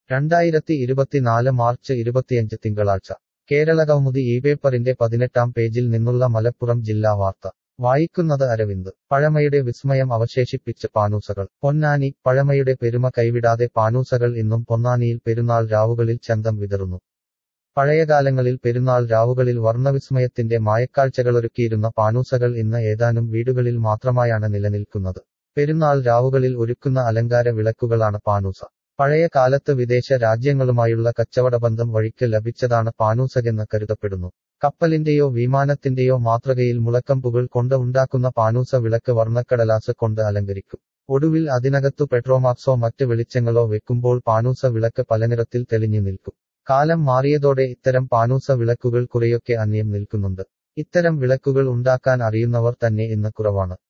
രണ്ടായിരത്തി ഇരുപത്തിനാല് മാർച്ച് ഇരുപത്തിയഞ്ച് തിങ്കളാഴ്ച കേരളകൗമുദി ഈ പേപ്പറിന്റെ പതിനെട്ടാം പേജിൽ നിന്നുള്ള മലപ്പുറം ജില്ലാ വാർത്ത വായിക്കുന്നത് അരവിന്ദ് പഴമയുടെ വിസ്മയം അവശേഷിപ്പിച്ച് പാനൂസകൾ പൊന്നാനി പഴമയുടെ പെരുമ കൈവിടാതെ പാനൂസകൾ ഇന്നും പൊന്നാനിയിൽ പെരുന്നാൾ രാവുകളിൽ ചന്തം വിതറുന്നു പഴയകാലങ്ങളിൽ പെരുന്നാൾ രാവുകളിൽ വർണ്ണവിസ്മയത്തിന്റെ മായക്കാഴ്ചകളൊരുക്കിയിരുന്ന പാനൂസകൾ ഇന്ന് ഏതാനും വീടുകളിൽ മാത്രമായാണ് നിലനിൽക്കുന്നത് പെരുന്നാൾ രാവുകളിൽ ഒരുക്കുന്ന അലങ്കാര വിളക്കുകളാണ് പാനൂസ പഴയ കാലത്ത് വിദേശ രാജ്യങ്ങളുമായുള്ള കച്ചവടബന്ധം വഴിക്ക് ലഭിച്ചതാണ് പാനൂസകെന്ന് കരുതപ്പെടുന്നു കപ്പലിന്റെയോ വിമാനത്തിന്റെയോ മാതൃകയിൽ മുളക്കമ്പുകൾ കൊണ്ട് ഉണ്ടാക്കുന്ന പാനൂസ വിളക്ക് വർണ്ണക്കടലാസ് കൊണ്ട് അലങ്കരിക്കും ഒടുവിൽ അതിനകത്തു പെട്രോമാക്സോ മറ്റ് വെളിച്ചങ്ങളോ വെക്കുമ്പോൾ പാനൂസ വിളക്ക് പലനിറത്തിൽ തെളിഞ്ഞു നിൽക്കും കാലം മാറിയതോടെ ഇത്തരം പാനൂസ വിളക്കുകൾ കുറെയൊക്കെ അന്യം നിൽക്കുന്നുണ്ട് ഇത്തരം വിളക്കുകൾ ഉണ്ടാക്കാൻ അറിയുന്നവർ തന്നെ ഇന്ന് കുറവാണ്